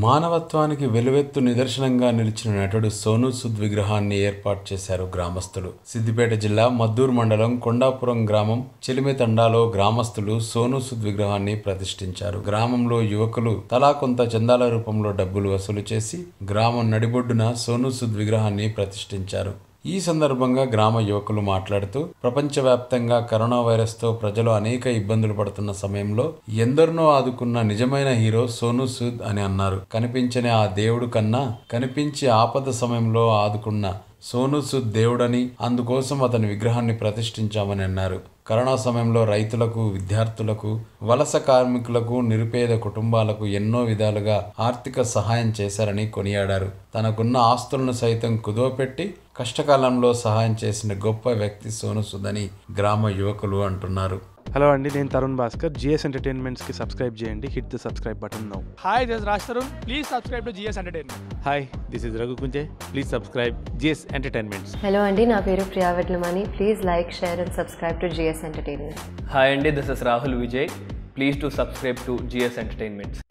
మానవత్వానికి వెలువెత్తు నిదర్శనంగా నిలిచిన నటుడు సోను సుద్ విగ్రహాన్ని ఏర్పాటు చేశారు గ్రామస్తులు సిద్దిపేట జిల్లా మద్దూరు మండలం కొండాపురం గ్రామం చిలిమితండాలో గ్రామస్తులు సోను సుద్ విగ్రహాన్ని ప్రతిష్ఠించారు గ్రామంలో యువకులు తలా కొంత చందాల రూపంలో డబ్బులు వసూలు చేసి గ్రామం నడిబొడ్డున సోను సుద్ విగ్రహాన్ని ప్రతిష్ఠించారు ఈ సందర్భంగా గ్రామ యువకులు మాట్లాడుతూ ప్రపంచవ్యాప్తంగా కరోనా వైరస్తో ప్రజలు అనేక ఇబ్బందులు పడుతున్న సమయంలో ఎందరినో ఆదుకున్న నిజమైన హీరో సోను సూద్ అని అన్నారు కనిపించని ఆ దేవుడు కన్నా కనిపించి ఆపద సమయంలో ఆదుకున్న సోను సూద్ దేవుడని అందుకోసం అతని విగ్రహాన్ని ప్రతిష్ఠించామని అన్నారు కరోనా సమయంలో రైతులకు విద్యార్థులకు వలస కార్మికులకు నిరుపేద కుటుంబాలకు ఎన్నో విధాలుగా ఆర్థిక సహాయం చేశారని కొనియాడారు తనకున్న ఆస్తులను సైతం కుదవపెట్టి కష్టకాలంలో సహాయం చేసిన గొప్ప వ్యక్తి సోను సుద్ అని గ్రామ యువకులు అంటున్నారు హలో అండి నేను తరుణ్ భాస్కర్ జిఎస్ ఎంటర్టైన్మెంట్స్కి సబ్స్క్రైబ్ చేయండి hit the subscribe button now Hi, this is Raj Tarun. Please subscribe to GS Entertainment. Hi this is Raghu Kunche please subscribe GS Entertainments hello అండి నా పేరు Priya Vetlamani please like share and subscribe to GS Entertainment hi అండి this is Rahul Vijay please to subscribe to GS entertainments